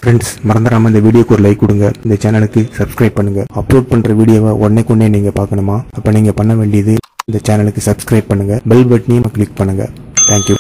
friends மறந்துடாம இந்த வீடியோக்கு ஒரு லைக் கொடுங்க இந்த சேனலுக்கு சப்ஸ்கிரைப் பண்ணுங்க அப்லோட் பண்ற வீடியோவை உடனே கொண்டே நீங்க பார்க்கணுமா அப்ப நீங்க பண்ண வேண்டியது இந்த சேனலுக்கு சப்ஸ்கிரைப் பண்ணுங்க பெல் பட்டனையும் கிளிக் பண்ணுங்க thank you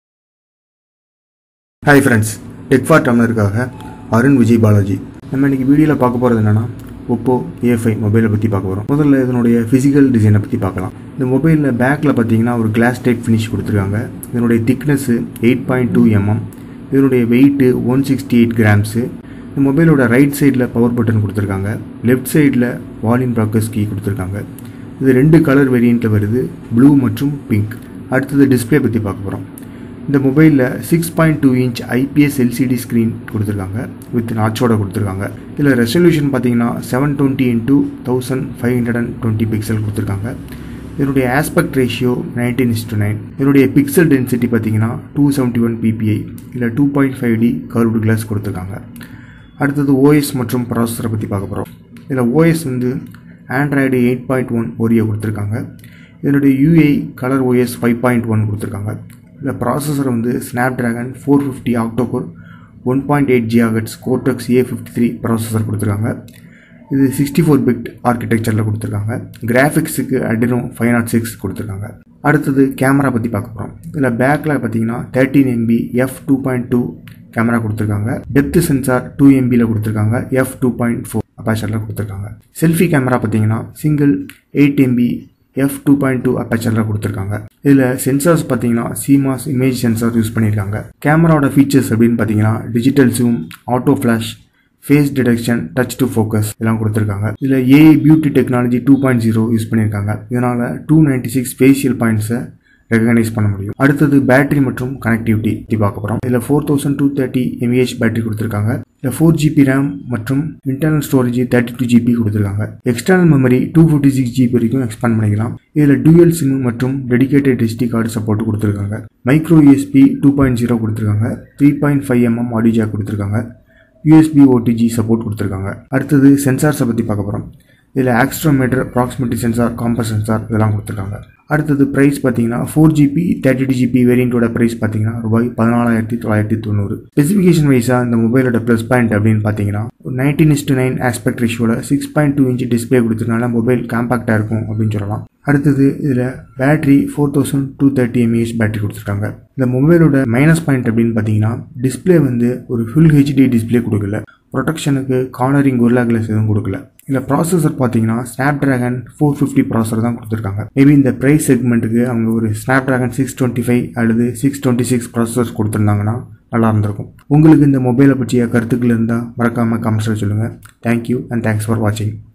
hi friends tech for டம்ளருக்காக அருண் விஜய் பாலாஜி நம்ம இன்னைக்கு வீடியோவில் பார்க்க போகிறது என்னன்னா ஒப்போ ஏஃபை மொபைலை பற்றி பார்க்க போகிறோம் முதல்ல இதனுடைய ஃபிசிக்கல் டிசைனை பற்றி பார்க்கலாம் இந்த மொபைலில் பேக்கில் பார்த்தீங்கன்னா ஒரு கிளாஸ் டைப் ஃபினிஷ் கொடுத்துருக்காங்க இதனுடைய thickness eight point two mm இதனுடைய weight one sixty eight grams இந்த மொபைலோட ரைட் சைடில் பவர் பட்டன் கொடுத்துருக்காங்க லெஃப்ட் சைடில் வால்யூம் ப்ராக்கர்ஸ் கீ கொடுத்துருக்காங்க இது ரெண்டு கலர் வேரியண்ட்டில் வருது ப்ளூ மற்றும் பிங்க் அடுத்தது டிஸ்பிளே பற்றி பார்க்க போகிறோம் இந்த மொபைலில் six point two inch IPS LCD screen கொடுத்துருக்காங்க வித் நாச்சோட கொடுத்துருக்காங்க இதில் ரெசல்யூஷன் பார்த்தீங்கன்னா seven twenty into thousand five hundred and twenty pixel கொடுத்துருக்காங்க இதனுடைய aspect ratio nineteen is to nine இதனுடைய பிக்சல் டென்சிட்டி பார்த்தீங்கன்னா டூ செவன்ட்டி ஒன் பிபிஐ இல்லை two point five D curved glass கொடுத்துருக்காங்க அடுத்தது ஓஎஸ் மற்றும் ப்ராசஸரை பற்றி பார்க்க போகிறோம் இதில் ஓஎஸ் வந்து Android eight point one Oreo கொடுத்துருக்காங்க இதனுடைய UI colour OS five point one கொடுத்துருக்காங்க இந்த ப்ராசஸர் வந்து Snapdragon four fifty octacore one point eight gigahertz cortex A fifty three processor கொடுத்துருக்காங்க இது சிக்ஸ்டி ஃபோர் பிட் ஆர்கிடெக்சரில் கொடுத்துருக்காங்க கிராஃபிக்ஸுக்கு அடினோ ஃபைவ் நாட் சிக்ஸ் கொடுத்துருக்காங்க அடுத்தது கேமரா பற்றி பார்க்க போகிறோம் இதில் பேக்கில் பார்த்தீங்கன்னா thirteen MP F two point two camera கொடுத்துருக்காங்க டெப்த் சென்சார் டூ எம்பியில் கொடுத்துருக்காங்க எஃப் டூ பாயிண்ட் ஃபோர் அப்பாச்சரில் கொடுத்துருக்காங்க செல்ஃபி கேமரா பார்த்தீங்கன்னா single eight MP F two point two அப்பேச்சரில் கொடுத்துருக்காங்க இதில் சென்சார்ஸ் பார்த்தீங்கன்னா சிமாஸ் இமேஜ் சென்சார் யூஸ் பண்ணியிருக்காங்க கேமராவோட ஃபீச்சர்ஸ் அப்படின்னு பார்த்தீங்கன்னா digital zoom auto flash face detection touch to focus இதெல்லாம் கொடுத்துருக்காங்க இதில் AI beauty technology two point zero use பண்ணியிருக்காங்க இதனால் டூ நைன்டி சிக்ஸ் ஃபேஷியல் பாயிண்ட்ஸை ரெகனைஸ் பண்ண முடியும் அடுத்தது பேட்டரி மற்றும் கனெக்டிவிட்டி பற்றி பார்க்க போகிறோம் இதில் four thousand two thirty mAh battery கொடுத்துருக்காங்க இதில் ஃபோர் ஜிபி ரேம் மற்றும் internal storage thirty two GB கொடுத்துருக்காங்க external memory two fifty six GB வரைக்கும் எக்ஸ்பேண்ட் பண்ணிக்கலாம் இதில் டூயல் சிம் மற்றும் டெடிகேட்டட் எஸ்டி கார்டு சப்போர்ட் கொடுத்துருக்காங்க micro USB two point zero கொடுத்துருக்காங்க three point five mm audio jack கொடுத்துருக்காங்க USB OTG support கொடுத்துருக்காங்க அடுத்தது சென்சார்ஸை பற்றி பார்க்க போகிறோம் இதில் accelerometer proximity sensor compass sensor இதெல்லாம் கொடுத்துருக்காங்க அடுத்தது ப்ரைஸ் பார்த்தீங்கன்னா four GB thirty two GB வேரியண்ட்டோட ப்ரைஸ் பார்த்தீங்கன்னா ரூபாய் பதினாலாயிரத்தி தொள்ளாயிரத்தி தொண்ணூறு ஸ்பெசிஃபிகேஷன் வைஸாக இந்த மொபைலோட ப்ளஸ் பாயிண்ட் அப்படின்னு பார்த்தீங்கன்னா nineteen is to nine aspect ரேஷியோட six point two inch display கொடுத்ததுனால மொபைல் காம்பாக்டாக இருக்கும் அப்படின்னு சொல்லலாம் அடுத்தது இதில் battery four thousand two thirty mAh battery கொடுத்துருக்காங்க இந்த மொபைலோட மைனஸ் பாயிண்ட் அப்படின்னு பார்த்தீங்கன்னா டிஸ்பிளே வந்து ஒரு ஃபுல் ஹெச்டி டிஸ்பிளே கொடுக்கல ப்ரொடெக்ஷனுக்கு கார்னரிங் ஒர்லா கிளாஸ் எதுவும் கொடுக்கல இந்த ப்ராசஸர் பார்த்தீங்கன்னா Snapdragon four fifty processor தான் கொடுத்துருக்காங்க மேபி இந்த ப்ரைஸ் செக்மெண்ட்டுக்கு அவங்க ஒரு Snapdragon six twenty five அல்லது சிக்ஸ் டுவெண்ட்டி சிக்ஸ் ப்ராசஸர்ஸ் கொடுத்துருந்தாங்கன்னா நல்லா இருந்திருக்கும் உங்களுக்கு இந்த மொபைலை பற்றிய கருத்துக்கள் இருந்தால் மறக்காமல் கமெண்ட்ஸில் சொல்லுங்கள் தேங்க்யூ அண்ட் தேங்க்ஸ் ஃபார் வாட்சிங்